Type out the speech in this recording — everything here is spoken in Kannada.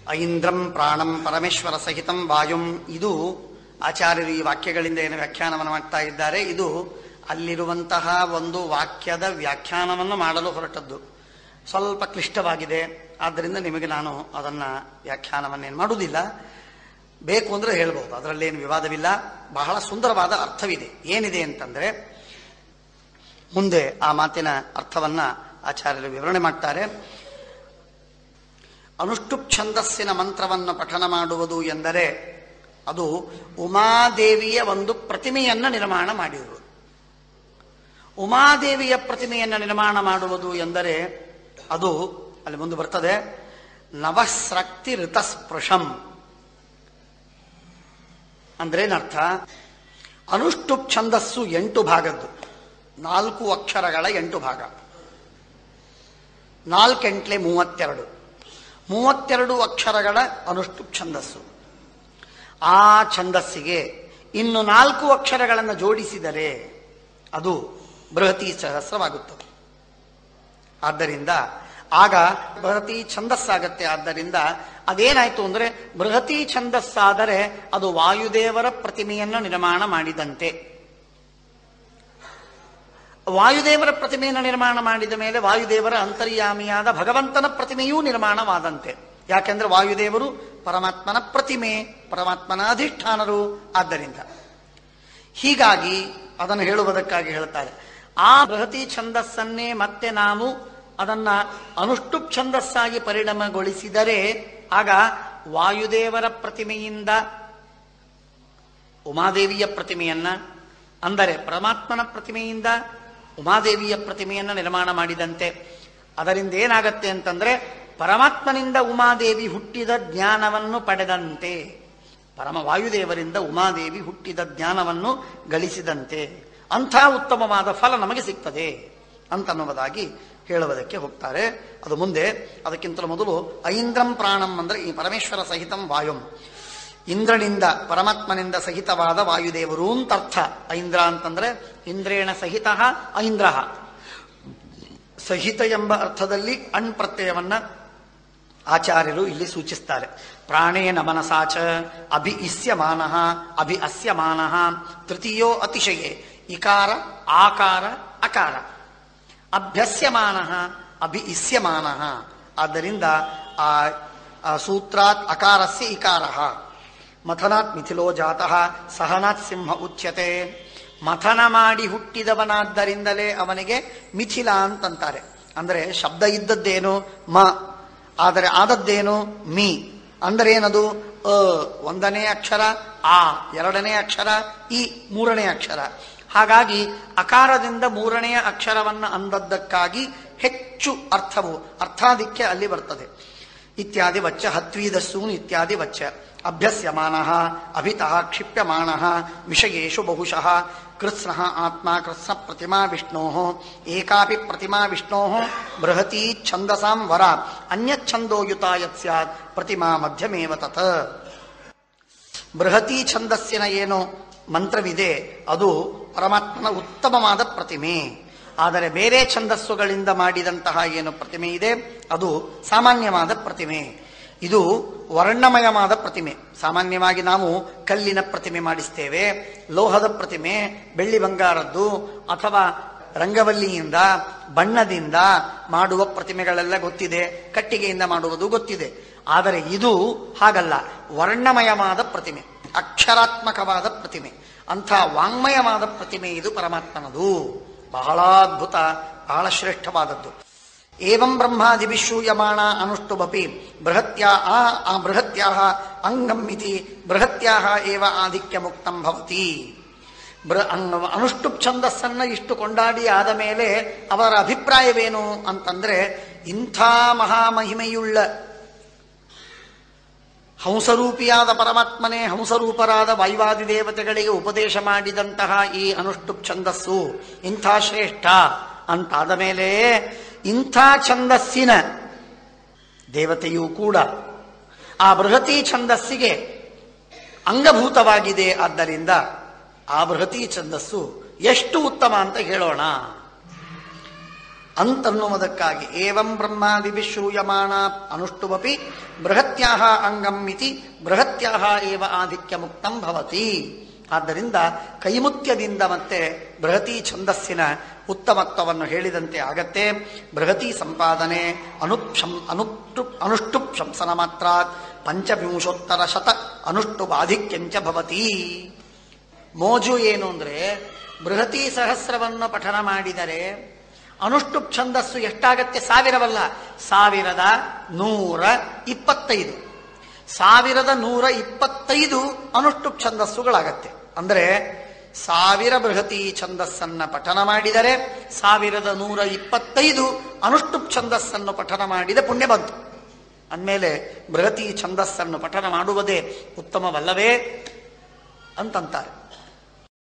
ಐಂದ್ರಂ ಪ್ರಾಣಂ ಪರಮೇಶ್ವರ ಸಹಿತಂ ವಾಯುಂ ಇದು ಆಚಾರ್ಯರು ಈ ವಾಕ್ಯಗಳಿಂದ ಏನು ವ್ಯಾಖ್ಯಾನವನ್ನು ಮಾಡ್ತಾ ಇದ್ದಾರೆ ಇದು ಅಲ್ಲಿರುವಂತಹ ಒಂದು ವಾಕ್ಯದ ವ್ಯಾಖ್ಯಾನವನ್ನು ಮಾಡಲು ಹೊರಟದ್ದು ಸ್ವಲ್ಪ ಕ್ಲಿಷ್ಟವಾಗಿದೆ ಆದ್ದರಿಂದ ನಿಮಗೆ ನಾನು ಅದನ್ನ ವ್ಯಾಖ್ಯಾನವನ್ನೇನು ಮಾಡುವುದಿಲ್ಲ ಬೇಕು ಅಂದ್ರೆ ಹೇಳ್ಬಹುದು ಅದರಲ್ಲೇನು ವಿವಾದವಿಲ್ಲ ಬಹಳ ಸುಂದರವಾದ ಅರ್ಥವಿದೆ ಏನಿದೆ ಅಂತಂದ್ರೆ ಮುಂದೆ ಆ ಮಾತಿನ ಅರ್ಥವನ್ನ ಆಚಾರ್ಯರು ವಿವರಣೆ ಮಾಡ್ತಾರೆ ಅನುಷ್ಠುಪ್ ಛಂದಸ್ಸಿನ ಮಂತ್ರವನ್ನು ಪಠನ ಮಾಡುವುದು ಎಂದರೆ ಅದು ಉಮಾದೇವಿಯ ಒಂದು ಪ್ರತಿಮೆಯನ್ನ ನಿರ್ಮಾಣ ಮಾಡಿರುವುದು ಉಮಾದೇವಿಯ ಪ್ರತಿಮೆಯನ್ನು ನಿರ್ಮಾಣ ಮಾಡುವುದು ಎಂದರೆ ಅದು ಅಲ್ಲಿ ಮುಂದೆ ಬರ್ತದೆ ನವಸ್ರಕ್ತಿ ಋತಸ್ಪೃಶಂ ಅಂದ್ರೆ ಏನರ್ಥ ಅನುಷ್ಠುಪ್ ಛಂದಸ್ಸು ಎಂಟು ಭಾಗದ್ದು ನಾಲ್ಕು ಅಕ್ಷರಗಳ ಎಂಟು ಭಾಗ ನಾಲ್ಕೆಂಟ್ಲೆ ಮೂವತ್ತೆರಡು ಮೂವತ್ತೆರಡು ಅಕ್ಷರಗಳ ಅನುಷ್ಠುಪ್ ಛಂದಸ್ಸು ಆ ಛಂದಸ್ಸಿಗೆ ಇನ್ನು ನಾಲ್ಕು ಅಕ್ಷರಗಳನ್ನು ಜೋಡಿಸಿದರೆ ಅದು ಬೃಹತಿ ಸಹಸ್ರವಾಗುತ್ತದೆ ಆದ್ದರಿಂದ ಆಗ ಬೃಹತಿ ಛಂದಸ್ಸಾಗತ್ತೆ ಆದ್ದರಿಂದ ಅದೇನಾಯ್ತು ಅಂದ್ರೆ ಬೃಹತಿ ಛಂದಸ್ಸಾದರೆ ಅದು ವಾಯುದೇವರ ಪ್ರತಿಮೆಯನ್ನು ನಿರ್ಮಾಣ ಮಾಡಿದಂತೆ ವಾಯುದೇವರ ಪ್ರತಿಮೆಯನ್ನು ನಿರ್ಮಾಣ ಮಾಡಿದ ಮೇಲೆ ವಾಯುದೇವರ ಅಂತರ್ಯಾಮಿಯಾದ ಭಗವಂತನ ಪ್ರತಿಮೆಯೂ ನಿರ್ಮಾಣವಾದಂತೆ ಯಾಕೆಂದ್ರೆ ವಾಯುದೇವರು ಪರಮಾತ್ಮನ ಪ್ರತಿಮೆ ಪರಮಾತ್ಮನ ಅಧಿಷ್ಠಾನರು ಆದ್ದರಿಂದ ಹೀಗಾಗಿ ಅದನ್ನು ಹೇಳುವುದಕ್ಕಾಗಿ ಹೇಳ್ತಾರೆ ಆ ಬೃಹತಿ ಛಂದಸ್ಸನ್ನೇ ಮತ್ತೆ ನಾವು ಅದನ್ನ ಅನುಷ್ಠುಪ್ ಛಂದಸ್ಸಾಗಿ ಪರಿಣಾಮಗೊಳಿಸಿದರೆ ಆಗ ವಾಯುದೇವರ ಪ್ರತಿಮೆಯಿಂದ ಉಮಾದೇವಿಯ ಪ್ರತಿಮೆಯನ್ನ ಅಂದರೆ ಪರಮಾತ್ಮನ ಪ್ರತಿಮೆಯಿಂದ ಉಮಾದೇವಿಯ ಪ್ರತಿಮೆಯನ್ನ ನಿರ್ಮಾಣ ಮಾಡಿದಂತೆ ಅದರಿಂದ ಏನಾಗತ್ತೆ ಅಂತಂದ್ರೆ ಪರಮಾತ್ಮನಿಂದ ಉಮಾದೇವಿ ಹುಟ್ಟಿದ ಜ್ಞಾನವನ್ನು ಪಡೆದಂತೆ ಪರಮ ವಾಯುದೇವರಿಂದ ಉಮಾದೇವಿ ಹುಟ್ಟಿದ ಜ್ಞಾನವನ್ನು ಗಳಿಸಿದಂತೆ ಅಂಥ ಉತ್ತಮವಾದ ಫಲ ನಮಗೆ ಸಿಗ್ತದೆ ಅಂತನ್ನುವುದಾಗಿ ಹೇಳುವುದಕ್ಕೆ ಹೋಗ್ತಾರೆ ಅದು ಮುಂದೆ ಅದಕ್ಕಿಂತಲೂ ಮೊದಲು ಐಂದ್ರಂ ಪ್ರಾಣಂ ಅಂದ್ರೆ ಈ ಪರಮೇಶ್ವರ ಸಹಿತಂ ವಾಯುಂ ಇಂದ್ರನಿಂದ ಪರಮಾತ್ಮನಿಂದ ಸಹಿತವಾದ ವಾಯುದೇವರು ಅಂತ ಅರ್ಥ ಐಂದ್ರ ಅಂತಂದ್ರೆ ಇಂದ್ರೇಣ ಸಹಿತ ಐಂದ್ರ ಸಹಿತ ಎಂಬ ಅರ್ಥದಲ್ಲಿ ಅಣ್ ಪ್ರತ್ಯಯವನ್ನ ಆಚಾರ್ಯರು ಇಲ್ಲಿ ಸೂಚಿಸ್ತಾರೆ ಪ್ರಾಣೇನ ಮನಸಾಚ ಅಭಿ ಇಸ್ಯಮಾನ ಅಭಿ ಅಸ್ಯಮಾನ ತೃತೀಯೋ ಅತಿಶಯೇ ಇಕಾರ ಆಕಾರ ಅಕಾರ ಅಭ್ಯಸ್ಯಮಾನ ಅಭಿ ಇಸ್ಯಮಾನ ಆದ್ದರಿಂದ ಆ ಆ ಸೂತ್ರಾತ್ ಅಕಾರಸ್ಯ ಇಕಾರ ಮಥನಾತ್ ಮಿಥಿಲೋ ಜಾತಃ ಸಹನಾತ್ ಸಿಂಹ ಉಚ್ಯತೆ ಮಥನ ಮಾಡಿ ಹುಟ್ಟಿದವನಾದ್ದರಿಂದಲೇ ಅವನಿಗೆ ಮಿಥಿಲ ಅಂತಂತಾರೆ ಅಂದ್ರೆ ಶಬ್ದ ಇದ್ದದ್ದೇನು ಮ ಆದರೆ ಆದದ್ದೇನು ಮಿ ಅಂದ್ರೆ ಏನದು ಅ ಒಂದನೇ ಅಕ್ಷರ ಆ ಎರಡನೇ ಅಕ್ಷರ ಈ ಮೂರನೇ ಅಕ್ಷರ ಹಾಗಾಗಿ ಅಕಾರದಿಂದ ಮೂರನೆಯ ಅಕ್ಷರವನ್ನು ಅಂದದ್ದಕ್ಕಾಗಿ ಹೆಚ್ಚು ಅರ್ಥವು ಅರ್ಥಾಧಿಕ್ಯ ಅಲ್ಲಿ ಬರ್ತದೆ ಇತ್ಯಾದಿ ವಚ್ಚ ಹತ್ವೀದಸ್ಸೂನ್ ಇತ್ಯಾದಿ ವಚ್ಚ ಅಭ್ಯಸ್ಯಮಾನ ಅಭಿತಃ ಕ್ಷಿಪ್ಯಮಾನ ವಿಷಯೇಶು ಬಹುಶಃ ಕೃತ್ಸ್ನ ಆತ್ಮ ಕೃತ್ಸ್ನ ಪ್ರತಿಮಾ ವಿಷ್ಣೋ ಏಕಾಪಿ ಪ್ರತಿಮಾ ವಿಷ್ಣೋ ಬೃಹತಿ ಛಂದಸಾಂ ವರ ಅನ್ಯಚ್ಛಂದೋ ಯುತ ಯತ್ ಸ್ಯಾತ್ ಪ್ರತಿಮಾ ಮಧ್ಯಮೇವ ತತ್ ಬೃಹತಿ ಛಂದಸ್ಸಿನ ಏನು ಮಂತ್ರವಿದೆ ಅದು ಪರಮಾತ್ಮನ ಉತ್ತಮವಾದ ಪ್ರತಿಮೆ ಆದರೆ ಬೇರೆ ಛಂದಸ್ಸುಗಳಿಂದ ಮಾಡಿದಂತಹ ಏನು ಪ್ರತಿಮೆ ಇದೆ ಅದು ಸಾಮಾನ್ಯವಾದ ಪ್ರತಿಮೆ ಇದು ವರ್ಣಮಯವಾದ ಪ್ರತಿಮೆ ಸಾಮಾನ್ಯವಾಗಿ ನಾವು ಕಲ್ಲಿನ ಪ್ರತಿಮೆ ಮಾಡಿಸ್ತೇವೆ ಲೋಹದ ಪ್ರತಿಮೆ ಬೆಳ್ಳಿ ಬಂಗಾರದ್ದು ಅಥವಾ ರಂಗವಲ್ಲಿಯಿಂದ ಬಣ್ಣದಿಂದ ಮಾಡುವ ಪ್ರತಿಮೆಗಳೆಲ್ಲ ಗೊತ್ತಿದೆ ಕಟ್ಟಿಗೆಯಿಂದ ಮಾಡುವುದು ಗೊತ್ತಿದೆ ಆದರೆ ಇದು ಹಾಗಲ್ಲ ವರ್ಣಮಯವಾದ ಪ್ರತಿಮೆ ಅಕ್ಷರಾತ್ಮಕವಾದ ಪ್ರತಿಮೆ ಅಂಥ ವಾಂಗ್ಮಯವಾದ ಪ್ರತಿಮೆ ಇದು ಪರಮಾತ್ಮನದು ಬಹಳ ಅದ್ಭುತ ಬಹಳ ಶ್ರೇಷ್ಠವಾದದ್ದು ಏವಂ ಬ್ರಹ್ಮಾದಿವಿಶ್ಯೂಯಮಾಣ ಅನುಷ್ಠುಬಪಿ ಬೃಹತ್ಯಾ ಆ ಬೃಹತ್ಯಾ ಅಂಗಂ ಇತಿ ಬೃಹತ್ಯಾ ಏವ ಆಧಿಕ್ಯ ಮುಕ್ತಂ ಭವತಿ ಬೃ ಅನುಷ್ಠುಪ್ ಛಂದಸ್ಸನ್ನ ಇಷ್ಟು ಕೊಂಡಾಡಿ ಆದ ಮೇಲೆ ಅವರ ಅಭಿಪ್ರಾಯವೇನು ಅಂತಂದ್ರೆ ಇಂಥ ಮಹಾಮಹಿಮೆಯುಳ್ಳ ಹಂಸರೂಪಿಯಾದ ಪರಮಾತ್ಮನೇ ಹಂಸರೂಪರಾದ ವೈವಾದಿ ದೇವತೆಗಳಿಗೆ ಉಪದೇಶ ಮಾಡಿದಂತಹ ಈ ಅನುಷ್ಠುಪ್ ಛಂದಸ್ಸು ಇಂಥ ಶ್ರೇಷ್ಠ ಅಂತಾದ ಮೇಲೆ ಇಂಥ ಛಂದಸ್ಸಿನ ದೇವತೆಯೂ ಕೂಡ ಆ ಬೃಹತಿ ಛಂದಸ್ಸಿಗೆ ಅಂಗಭೂತವಾಗಿದೆ ಆದ್ದರಿಂದ ಆ ಬೃಹತಿ ಛಂದಸ್ಸು ಎಷ್ಟು ಉತ್ತಮ ಅಂತ ಹೇಳೋಣ ಅಂತನ್ನುವುದಕ್ಕಾಗಿ ಏವಂ ಬ್ರಹ್ಮಾದಿ ಶ್ರೂಯಮಾಣ ಅನುಷ್ಟುವಪಿ ಬೃಹತ್ಯಾಹ ಅಂಗಂ ಇತಿ ಬೃಹತ್ಯಾಹ ಏವ ಆಧಿಕ್ಯ ಮುಕ್ತಂ ಭವತಿ ಆದ್ದರಿಂದ ಕೈಮುತ್ಯದಿಂದ ಮತ್ತೆ ಬೃಹತಿ ಛಂದಸ್ಸಿನ ಉತ್ತಮತ್ವವನ್ನು ಹೇಳಿದಂತೆ ಆಗತ್ತೆ ಬೃಹತಿ ಸಂಪಾದನೆ ಅನುಪ್ಶಂ ಅನುಪ್ಟು ಅನುಷ್ಟುಪ್ ಶಂಸನ ಮಾತ್ರ ಪಂಚವಿಂಶೋತ್ತರ ಶತ ಅನುಷ್ಟುಪಾಧಿಕ್ಯಂಚ ಭವತಿ ಮೋಜು ಏನು ಅಂದ್ರೆ ಬೃಹತಿ ಸಹಸ್ರವನ್ನು ಪಠನ ಮಾಡಿದರೆ ಅನುಷ್ಟು ಛಂದಸ್ಸು ಎಷ್ಟಾಗತ್ತೆ ಸಾವಿರವಲ್ಲ ಸಾವಿರದ ನೂರ ಇಪ್ಪತ್ತೈದು ಸಾವಿರದ ನೂರ ಇಪ್ಪತ್ತೈದು ಅನುಷ್ಟು ಛಂದಸ್ಸುಗಳಾಗತ್ತೆ ಅಂದ್ರೆ ಸಾವಿರ ಬೃಹತಿ ಛಂದಸ್ಸನ್ನ ಪಠನ ಮಾಡಿದರೆ ಸಾವಿರದ ನೂರ ಇಪ್ಪತ್ತೈದು ಅನುಷ್ಟು ಛಂದಸ್ಸನ್ನು ಪಠನ ಮಾಡಿದ ಪುಣ್ಯ ಬಂತು ಅಂದಮೇಲೆ ಬೃಹತಿ ಛಂದಸ್ಸನ್ನು ಪಠನ ಮಾಡುವುದೇ ಉತ್ತಮವಲ್ಲವೇ ಅಂತಂತಾರೆ